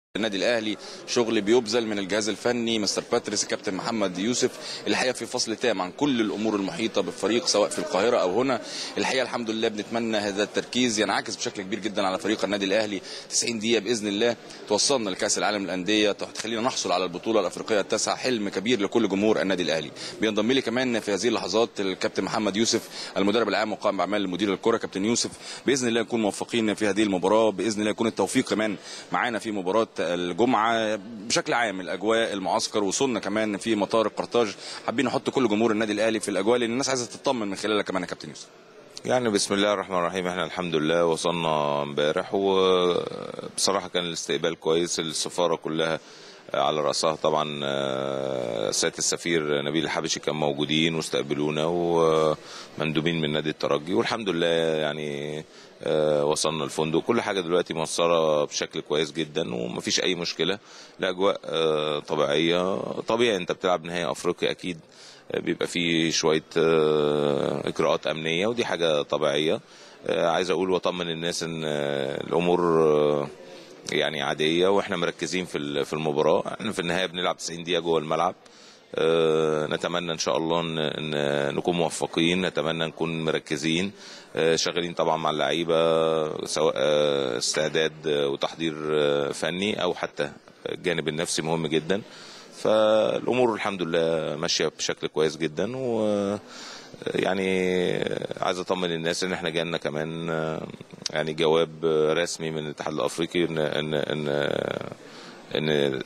النادي الاهلي شغل بيبذل من الجهاز الفني مستر باتريس كابتن محمد يوسف الحقيقه في فصل تام عن كل الامور المحيطه بالفريق سواء في القاهره او هنا الحقيقه الحمد لله بنتمنى هذا التركيز ينعكس بشكل كبير جدا على فريق النادي الاهلي 90 دقيقه باذن الله توصلنا لكاس العالم للانديه تخلينا نحصل على البطوله الافريقيه التاسعه حلم كبير لكل جمهور النادي الاهلي بينضم لي كمان في هذه اللحظات الكابتن محمد يوسف المدرب العام وقائم باعمال مدير الكره كابتن يوسف باذن الله نكون موفقين في هذه المباراه باذن الله يكون التوفيق كمان معانا في مباراه الجمعه بشكل عام الاجواء المعسكر وصلنا كمان في مطار القرطاج حابين نحط كل جمهور النادي الاهلي في الاجواء لان الناس عايزه تطمن من خلالها كمان يا كابتن يوسف يعني بسم الله الرحمن الرحيم احنا الحمد لله وصلنا امبارح وبصراحه كان الاستقبال كويس السفاره كلها على راسها طبعا سياده السفير نبيل الحبشي كان موجودين واستقبلونا ومندوبين من نادي الترجي والحمد لله يعني وصلنا الفندق كل حاجه دلوقتي موصله بشكل كويس جدا ومفيش اي مشكله الاجواء طبيعيه طبيعي انت بتلعب نهائي افريقيا اكيد بيبقى فيه شويه اجراءات امنيه ودي حاجه طبيعيه عايز اقول واطمن الناس ان الامور يعني عاديه واحنا مركزين في في المباراه احنا في النهايه بنلعب 90 دقيقه جوه الملعب أه نتمنى ان شاء الله ان نكون موفقين نتمنى نكون مركزين أه شغالين طبعا مع اللعيبه سواء استعداد وتحضير فني او حتى الجانب النفسي مهم جدا فالامور الحمد لله ماشيه بشكل كويس جدا و يعني عايز اطمن الناس ان احنا جالنا كمان يعني جواب رسمي من الاتحاد الافريقي ان ان ان ان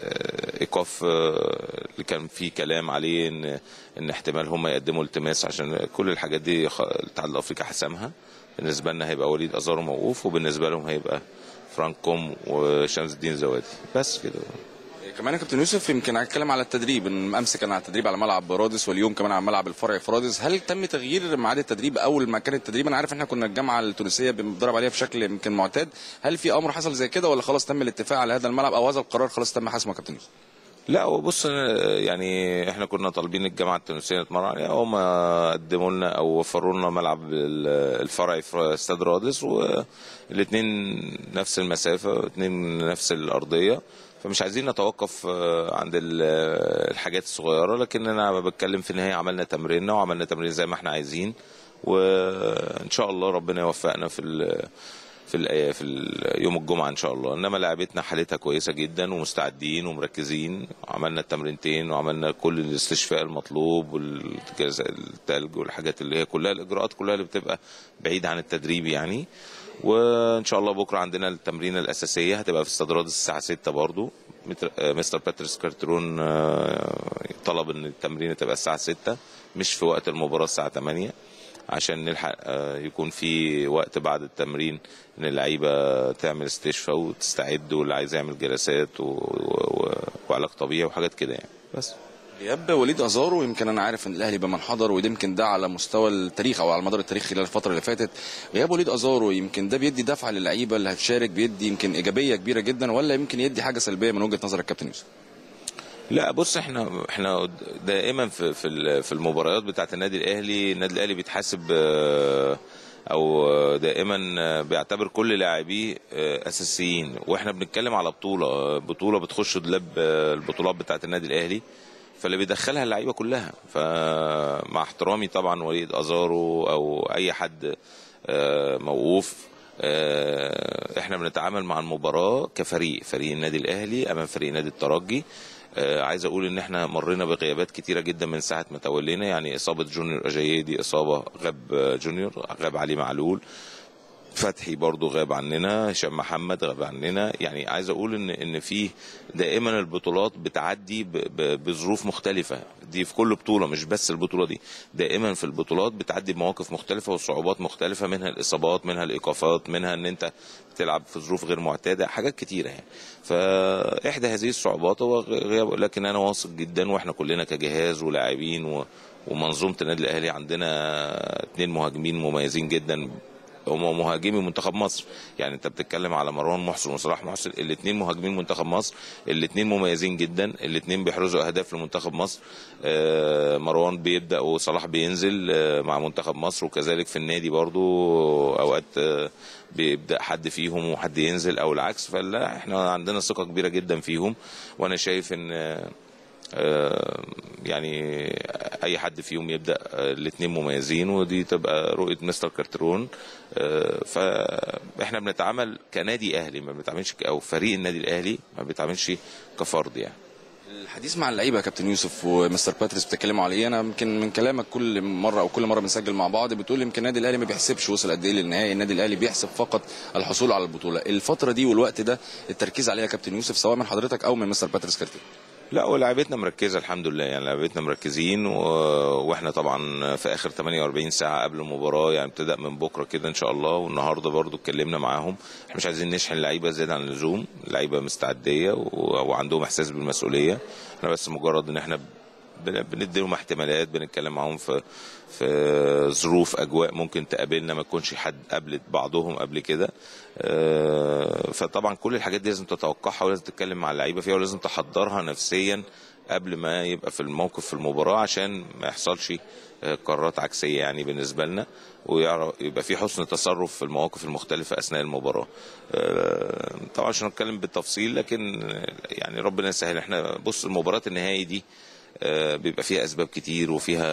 ايقاف اللي كان فيه كلام عليه ان ان احتمال هم يقدموا التماس عشان كل الحاجات دي الاتحاد الافريقي حسمها بالنسبه لنا هيبقى وليد ازارو موقوف وبالنسبه لهم هيبقى فرانك كوم وشمس الدين زوادي بس كده كمان يا كابتن يوسف يمكن هتكلم على التدريب امس كان على التدريب على ملعب رادس واليوم كمان على ملعب الفرع في رادس هل تم تغيير ميعاد التدريب اول ما كان التدريب انا عارف احنا كنا الجامعه التونسيه بنضرب عليها بشكل يمكن معتاد هل في امر حصل زي كده ولا خلاص تم الاتفاق على هذا الملعب او هذا القرار خلاص تم حسمه يا كابتن يوسف لا بص يعني احنا كنا طالبين الجامعه التونسيه نتمرن عليها هم قدموا لنا او وفروا لنا ملعب الفرعي في استاد رادس والاثنين نفس المسافه اثنين نفس الارضيه فمش عايزين نتوقف عند الحاجات الصغيره لكن انا بتكلم في النهايه عملنا تمريننا وعملنا تمرين زي ما احنا عايزين وان شاء الله ربنا يوفقنا في في ال في يوم الجمعه ان شاء الله انما لعبتنا حالتها كويسه جدا ومستعدين ومركزين وعملنا التمرينتين وعملنا كل الاستشفاء المطلوب والتلج والحاجات اللي هي كلها الاجراءات كلها اللي بتبقى بعيده عن التدريب يعني وان شاء الله بكره عندنا التمرينه الاساسيه هتبقى في استاد رادس الساعه 6 برضو مستر باتريس كارترون طلب ان التمرينه تبقى الساعه 6 مش في وقت المباراه الساعه 8 عشان نلحق يكون في وقت بعد التمرين ان اللعيبه تعمل استشفاء وتستعد واللي عايز يعمل جلسات و... و... وعلاج طبيعي وحاجات كده يعني بس غياب وليد ازارو يمكن انا عارف ان الاهلي بمن حضر وده يمكن ده على مستوى التاريخ او على مدار التاريخ خلال الفتره اللي فاتت غياب وليد ازارو يمكن ده بيدي دفعه للعيبه اللي هتشارك بيدي يمكن ايجابيه كبيره جدا ولا يمكن يدي حاجه سلبيه من وجهه نظرك كابتن يوسف لا بص احنا احنا دائما في في في المباريات بتاعه النادي الاهلي النادي الاهلي بيتحاسب او دائما بيعتبر كل لاعبيه اساسيين واحنا بنتكلم على بطوله بطوله بتخش دولاب البطولات بتاعه النادي الاهلي فاللي بيدخلها اللعيبه كلها فمع احترامي طبعا وليد ازارو او اي حد موقوف احنا بنتعامل مع المباراه كفريق فريق النادي الاهلي امام فريق نادي الترجي عايز اقول ان احنا مرينا بغيابات كتيره جدا من ساعه ما تولينا يعني اصابه جونيور اجاييه دي اصابه غاب جونيور غاب علي معلول فتحي برضو غاب عننا هشام محمد غاب عننا يعني عايز اقول ان ان في دائما البطولات بتعدي بظروف مختلفه دي في كل بطوله مش بس البطوله دي دائما في البطولات بتعدي بمواقف مختلفه وصعوبات مختلفه منها الاصابات منها الايقافات منها ان انت تلعب في ظروف غير معتاده حاجات كتيره يعني فاحدى هذه الصعوبات هو غياب لكن انا واثق جدا واحنا كلنا كجهاز ولاعبين و ومنظومه النادي الاهلي عندنا اثنين مهاجمين مميزين جدا هم مهاجمي منتخب مصر يعني انت بتتكلم على مروان محسن وصلاح محسن الاثنين مهاجمين منتخب مصر الاثنين مميزين جدا الاثنين بيحرزوا اهداف لمنتخب مصر آه، مروان بيبدا وصلاح بينزل آه، مع منتخب مصر وكذلك في النادي برضو اوقات آه، بيبدا حد فيهم وحد ينزل او العكس فلا احنا عندنا ثقه كبيره جدا فيهم وانا شايف ان آه، آه، يعني اي حد فيهم يبدا الاثنين مميزين ودي تبقى رؤيه مستر كارترون آه، فاحنا بنتعامل كنادي اهلي ما بنتعاملش ك- او فريق النادي الاهلي ما بيتعاملش كفرد يعني الحديث مع اللعيبه يا كابتن يوسف ومستر باتريس بتتكلموا على ايه انا يمكن من كلامك كل مره او كل مره بنسجل مع بعض بتقول يمكن النادي الاهلي ما بيحسبش وصل قد ايه للنهائي النادي الاهلي بيحسب فقط الحصول على البطوله الفتره دي والوقت ده التركيز عليها يا كابتن يوسف سواء من حضرتك او من مستر باتريس كارتي لا ولاعيبتنا مركزه الحمد لله يعني لاعيبتنا مركزين و... واحنا طبعا في اخر 48 ساعه قبل المباراه يعني ابتدى من بكره كده ان شاء الله والنهارده برضو اتكلمنا معاهم احنا مش عايزين نشحن اللعيبه زياده عن اللزوم اللعيبه مستعديه و... وعندهم احساس بالمسؤوليه احنا بس مجرد ان احنا بن- بنديلهم احتمالات بنتكلم معاهم في في ظروف اجواء ممكن تقابلنا ما تكونش حد قابلت بعضهم قبل كده آه، فطبعا كل الحاجات دي لازم تتوقعها ولازم تتكلم مع اللعيبه فيها ولازم تحضرها نفسيا قبل ما يبقى في الموقف في المباراه عشان ما يحصلش آه، قرارات عكسيه يعني بالنسبه لنا ويعرف يبقى في حسن تصرف في المواقف المختلفه اثناء المباراه. آه، طبعا عشان نتكلم بالتفصيل لكن آه، يعني ربنا يسهل احنا بص المباراه النهائي دي آه، بيبقى فيها اسباب كتير وفيها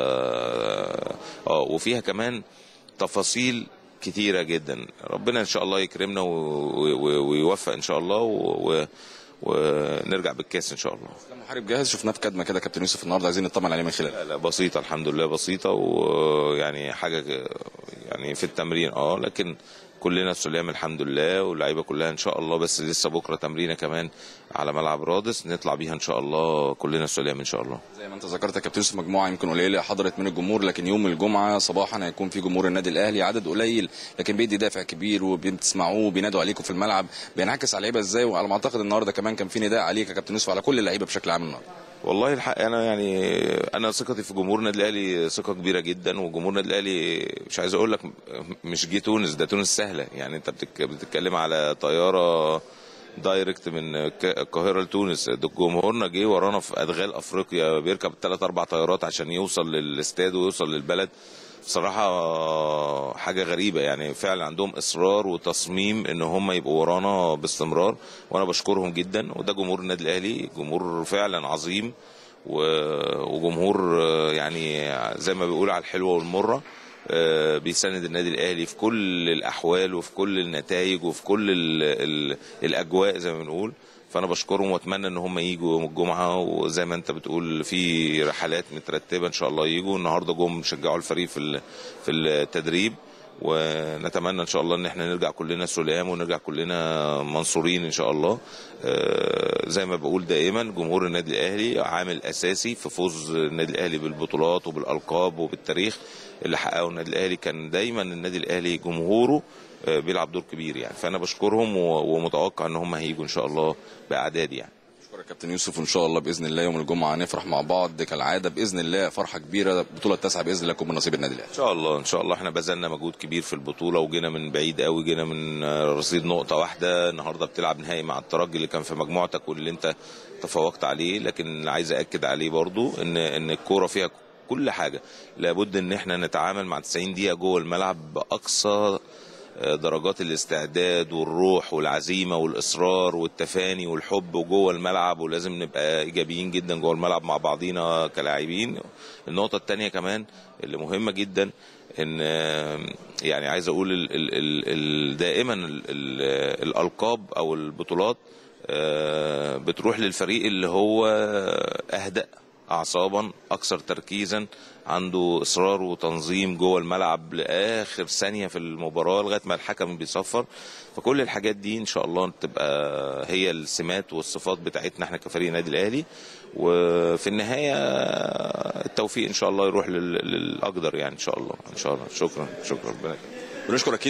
اه وفيها كمان تفاصيل كتيرة جدا ربنا ان شاء الله يكرمنا و- و- ويوفق ان شاء الله و- و- ونرجع بالكاس ان شاء الله محارب جاهز شفناه في كدمه كده كابتن يوسف النهارده عايزين نطمن عليه من خلال لا لا بسيطة الحمد لله بسيطة ويعني حاجة يعني في التمرين اه لكن كلنا سلام الحمد لله واللعيبة كلها ان شاء الله بس لسه بكرة تمرينة كمان على ملعب رادس نطلع بيها ان شاء الله كلنا سلام ان شاء الله زي ما انت ذكرت يا كابتن يوسف مجموعه يمكن قليله حضرت من الجمهور لكن يوم الجمعه صباحا هيكون في جمهور النادي الاهلي عدد قليل لكن بيدي دافع كبير وبتسمعوه وبينادوا عليكم في الملعب بينعكس على اللعيبه ازاي وعلى ما اعتقد النهارده كمان كان في نداء عليك يا كابتن يوسف على كل اللعيبه بشكل عام النهارده والله الحق انا يعني انا ثقتي في جمهور النادي الاهلي ثقه كبيره جدا وجمهور النادي الاهلي مش عايز اقول لك مش جه تونس ده تونس سهله يعني انت بتك- بتتكلم على طياره دايركت من ك- القاهره لتونس ده جمهورنا جه ورانا في ادغال افريقيا بيركب ثلاث اربع طيارات عشان يوصل للاستاد ويوصل للبلد بصراحة حاجة غريبة يعني فعلا عندهم إصرار وتصميم إن هم يبقوا ورانا باستمرار وأنا بشكرهم جدا وده جمهور النادي الأهلي جمهور فعلا عظيم و- وجمهور آه، يعني زي ما بيقول على الحلوة والمرة آه، بيساند النادي الاهلي في كل الاحوال وفي كل النتائج وفي كل ال ال الاجواء زي ما بنقول فانا بشكرهم واتمنى ان هم يجوا يوم الجمعه وزي ما انت بتقول في رحلات مترتبه ان شاء الله يجوا النهارده جم شجعوا الفريق في ال- في التدريب ونتمنى ان شاء الله ان احنا نرجع كلنا سلام ونرجع كلنا منصورين ان شاء الله آه، زي ما بقول دائما جمهور النادي الاهلي عامل اساسي في فوز النادي الاهلي بالبطولات وبالالقاب وبالتاريخ اللي حققه النادي الاهلي كان دايما النادي الاهلي جمهوره آه، بيلعب دور كبير يعني فانا بشكرهم و- ومتوقع ان هم هيجوا ان شاء الله باعداد يعني شكرا كابتن يوسف وان شاء الله باذن الله يوم الجمعه نفرح مع بعض كالعاده باذن الله فرحه كبيره بطوله التاسعه باذن الله تكون من نصيب النادي الاهلي ان شاء الله ان شاء الله احنا بذلنا مجهود كبير في البطوله وجينا من بعيد قوي جينا من آه، رصيد نقطه واحده النهارده بتلعب نهائي مع الترجي اللي كان في مجموعتك واللي انت تفوقت عليه لكن اللي عايز اكد عليه برضو ان ان الكوره فيها كل حاجه لابد ان احنا نتعامل مع 90 دقيقه جوه الملعب باقصى آه، درجات الاستعداد والروح والعزيمه والاصرار والتفاني والحب جوه الملعب ولازم نبقى ايجابيين جدا جوه الملعب مع بعضينا كلاعبين النقطه الثانيه كمان اللي مهمه جدا ان آه، يعني عايز اقول ال ال ال ال دائما ال ال الالقاب او البطولات آه، بتروح للفريق اللي هو اهدأ اعصابا اكثر تركيزا عنده اصرار وتنظيم جوه الملعب لاخر ثانيه في المباراه لغايه ما الحكم بيصفر فكل الحاجات دي ان شاء الله تبقى هي السمات والصفات بتاعتنا احنا كفريق النادي الاهلي وفي النهايه التوفيق ان شاء الله يروح لل- للاقدر يعني ان شاء الله ان شاء الله شكرا شكرا ربنا يكرمك. بنشكر اكيد